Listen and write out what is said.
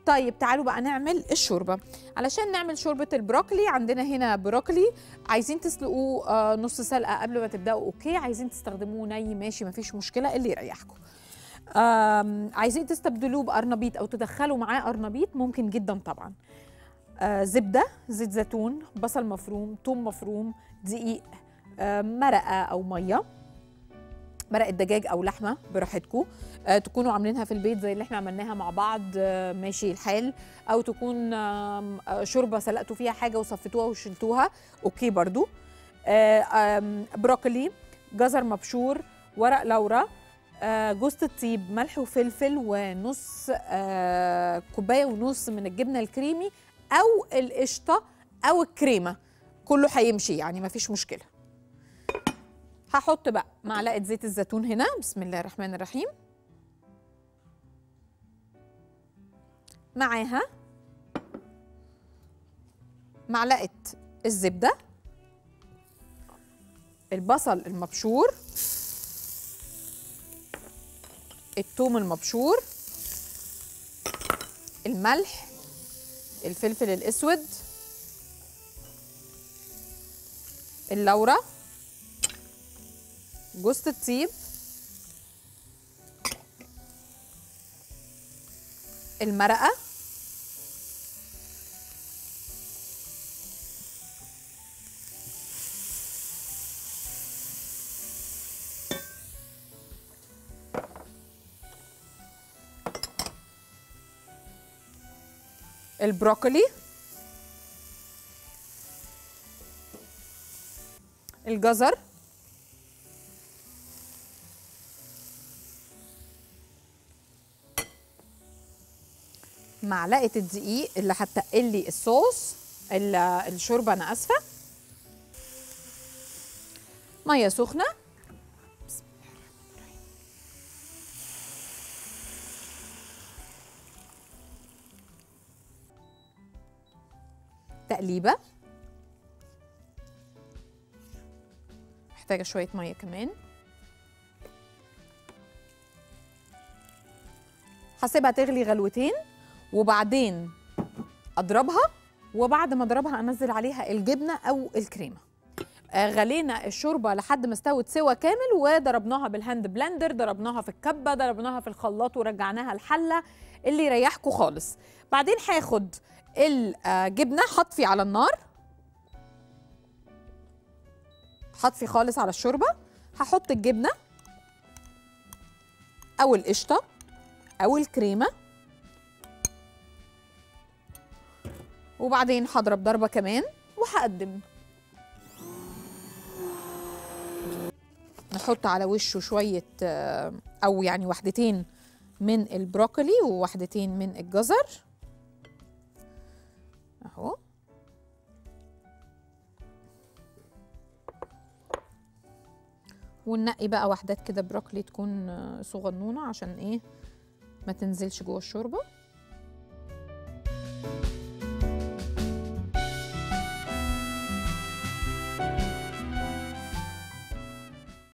طيب تعالوا بقى نعمل الشوربه علشان نعمل شوربه البروكلي عندنا هنا بروكلي عايزين تسلقوه آه نص سلقه قبل ما تبداوا اوكي عايزين تستخدموه ني ماشي مفيش مشكله اللي يريحكم آم، عايزين تستبدلوه بقرنبيط او تدخلوا معاه قرنبيط ممكن جدا طبعا آه زبده زيت زيتون بصل مفروم ثوم مفروم دقيق آه مرقه او ميه مرقه دجاج او لحمه براحتكم آه تكونوا عاملينها في البيت زي اللي احنا عملناها مع بعض آه ماشي الحال او تكون آم، آه شوربه سلقتوا فيها حاجه وصفتوها وشلتوها اوكي برضو آه آم، بروكلي جزر مبشور ورق لورا آه، جوز الطيب ملح وفلفل ونص آه، كوبايه ونص من الجبنه الكريمي او القشطه او الكريمه كله هيمشي يعني مفيش مشكله هحط بقى معلقه زيت الزيتون هنا بسم الله الرحمن الرحيم معاها معلقه الزبده البصل المبشور الثوم المبشور الملح الفلفل الاسود اللورة جوز الطيب المرقة البروكولي الجزر معلقه الدقيق اللي هتقل لي الصوص ال- الشوربه انا اسفه ميه سخنه بسم الله الرحمن الرحيم. تقليبه محتاجه شويه ميه كمان هسيبها تغلي غلوتين وبعدين اضربها وبعد ما اضربها انزل عليها الجبنه او الكريمه آه، غلينا الشوربه لحد ما استوت سوا كامل وضربناها بالهاند بلندر ضربناها في الكبه ضربناها في الخلاط ورجعناها الحله اللي يريحكم خالص بعدين هاخد الجبنه هطفي على النار هطفي خالص على الشوربه هحط الجبنه او القشطه او الكريمه وبعدين هضرب ضربه كمان وهقدم نحط على وشه شويه آه، او يعني واحدتين من البروكولي وواحدتين من الجزر اهو وننقي بقى واحدات كده بروكلي تكون آه، صغنونه عشان ايه ما تنزلش جوه الشوربه